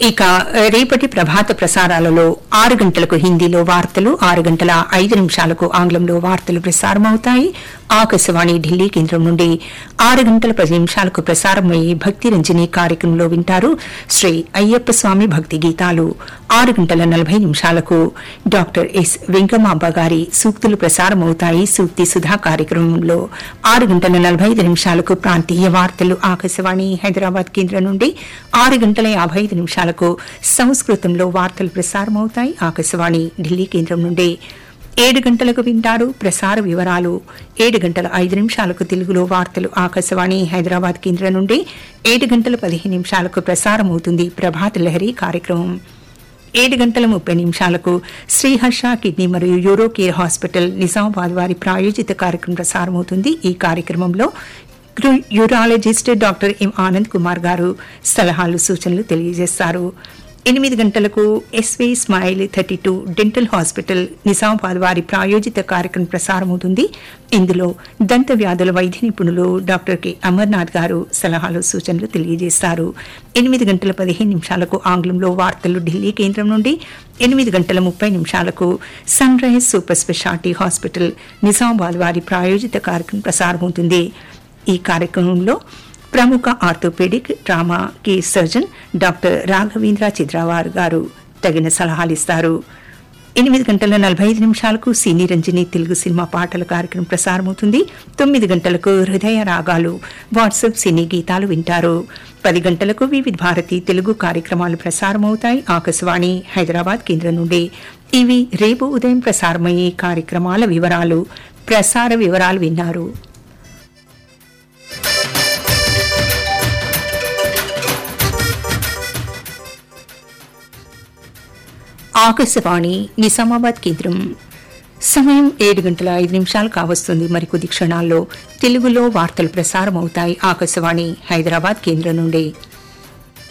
ఇక రేపటి ప్రభాత ప్రసారాలలో ఆరు గంటలకు హిందీలో వార్తలు ఆరు గంటల ఐదు నిమిషాలకు ఆంగ్లంలో వార్తలు ప్రసారమవుతాయి ఆకాశవాణి ఢిల్లీ కేంద్రం నుండి ఆరు గంటల పది నిమిషాలకు ప్రసారమయ్యే భక్తి రంజని కార్యక్రమంలో వింటారు శ్రీ అయ్యప్ప స్వామి భక్తి గీతాలు ఆరు గంటల నలభై నిమిషాలకు డాక్టర్ ఎస్ వెంకమాంబ గారి సూక్తులు ప్రసారమవుతాయి సూక్తి సుధా కార్యక్రమంలో ఆరు గంటల నలభై ఐదు నిమిషాలకు ప్రాంతీయ వార్తలు ఆకాశవాణి హైదరాబాద్ కేంద్రం నుండి ఆరు గంటల యాభై ఐదు నిమిషాలకు సంస్కృతంలో వార్తలు ప్రసారమవుతాయి ఆకాశవాణి ఢిల్లీ కేంద్రం నుండి ఏడు గంటలకు వింటారు ప్రసార వివరాలు ఏడు గంటల ఐదు నిమిషాలకు తెలుగులో వార్తలు ఆకాశవాణి హైదరాబాద్ కేంద్రం నుండి ఏడు గంటల పదిహేను నిమిషాలకు ప్రసారమవుతుంది ప్రభాత లహరి కార్యక్రమం ఏడు గంటల ముప్పై నిమిషాలకు శ్రీహర్ష కిడ్నీ మరియు యూరో కేర్ హాస్పిటల్ నిజామాబాద్ వారి ప్రాయోజిత కార్యక్రమం ప్రసారమవుతుంది ఈ కార్యక్రమంలో గ్రు- urologist doctor M Anand Kumar garu సలహాలు సూచనలు తెలియజేస్తారు ఎనిమిది గంటలకు S V smile thirty two dental hospital Nizamabad వారి ప్రాయోజిత కార్యక్రమం ప్రసారమవుతుంది ఇందులో దంత వ్యాధుల వైద్య నిపుణులు డాక్టర్ కె అమర్నాథ్ గారు సలహాలు సూచనలు తెలియజేస్తారు ఎనిమిది గంటల పదిహేను నిమిషాలకు ఆంగ్లంలో వార్తలు ఢిల్లీ కేంద్రం నుండి ఎనిమిది గంటల ముప్పై నిమిషాలకు sunrise super speciality hospital Nizamabad వారి ప్రాయోజిత కార్యక్రమం ప్రసారమవుతుంది ఈ కార్యక్రమంలో ప్రముఖ orthopaedic trauma case surgeon doctor Raghavendra Chidravar garu తగిన సలహాలు ఇస్తారు ఎనిమిది గంటల నలభై ఐదు నిమిషాలకు సినీ రంజని తెలుగు సినిమా పాటల కార్యక్రమం ప్రసారమవుతుంది తొమ్మిది గంటలకు హృదయ రాగాలు వాట్సాప్ సినీ గీతాలు వింటారు పది గంటలకు వివిధ భారతి తెలుగు కార్యక్రమాలు ప్రసారమవుతాయి ఆకాశవాణి హైదరాబాద్ కేంద్రం నుండి ఇవి రేపు ఉదయం ప్రసారమయ్యే కార్యక్రమాల వివరాలు ప్రసార వివరాలు విన్నారు ఆకాశవాణి నిజామాబాద్ కేంద్రం సమయం ఏడు గంటల ఐదు నిమిషాలు కావస్తుంది మరికొద్ది క్షణాల్లో తెలుగులో వార్తలు ప్రసారం అవుతాయి ఆకాశవాణి హైదరాబాద్ కేంద్రం నుండి